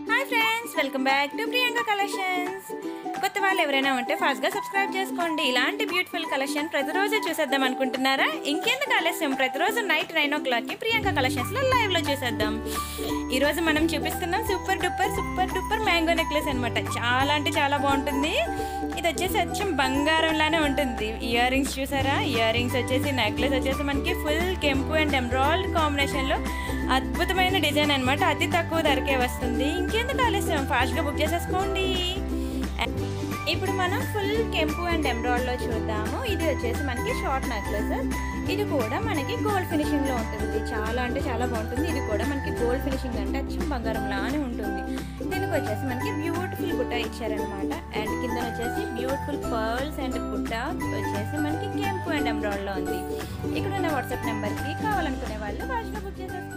hi friends welcome back to Priyanka collections కొత్త వాళ్ళు ఎవరైనా ఉంటే ఫాస్ట్గా సబ్స్క్రైబ్ చేసుకోండి ఇలాంటి బ్యూటిఫుల్ కలెక్షన్ ప్రతిరోజు చూసేద్దాం అనుకుంటున్నారా ఇంకెందుకు ఆలస్యం ప్రతిరోజు నైట్ నైన్ ఓ క్లాక్కి ప్రియాంక కలెక్షన్స్లో లైవ్లో చూసేద్దాం ఈరోజు మనం చూపిస్తున్నాం super duper super duper mango necklace అనమాట చాలా అంటే చాలా బాగుంటుంది ఇది వచ్చేసి అచ్చం బంగారం లానే ఉంటుంది ఇయర్ రింగ్స్ చూసారా ఇయర్ రింగ్స్ వచ్చేసి నెక్లెస్ వచ్చేసి మనకి ఫుల్ కెంపు అండ్ ఎమ్రాయిడ్ కాంబినేషన్లో అద్భుతమైన డిజైన్ అనమాట అతి తక్కువ ధరకే వస్తుంది ఇంకెందుకు ఆలస్యం ఫాస్ట్గా బుక్ చేసేసుకోండి ఇప్పుడు మనం ఫుల్ కెంపు అండ్ ఎమ్రాయిడ్లో చూద్దాము ఇది వచ్చేసి మనకి షార్ట్ నెక్లెస్ ఇది కూడా మనకి గోల్డ్ ఫినిషింగ్లో ఉంటుంది చాలా అంటే చాలా బాగుంటుంది ఇది కూడా మనకి గోల్డ్ ఫినిషింగ్ అంటే అచ్చం బంగారం లానే ఉంటుంది దీనికి వచ్చేసి మనకి బ్యూటిఫుల్ బుట్ట ఇచ్చారనమాట అండ్ కింద వచ్చేసి బ్యూటిఫుల్ పర్ల్స్ అండ్ బుట్ట వచ్చేసి మనకి కెంపు అండ్ ఎమ్రాయిడ్లో ఉంది ఇక్కడ ఉన్న వాట్సాప్ నెంబర్కి కావాలనుకునే వాళ్ళు వాటిలో బుక్ చేసేసుకోండి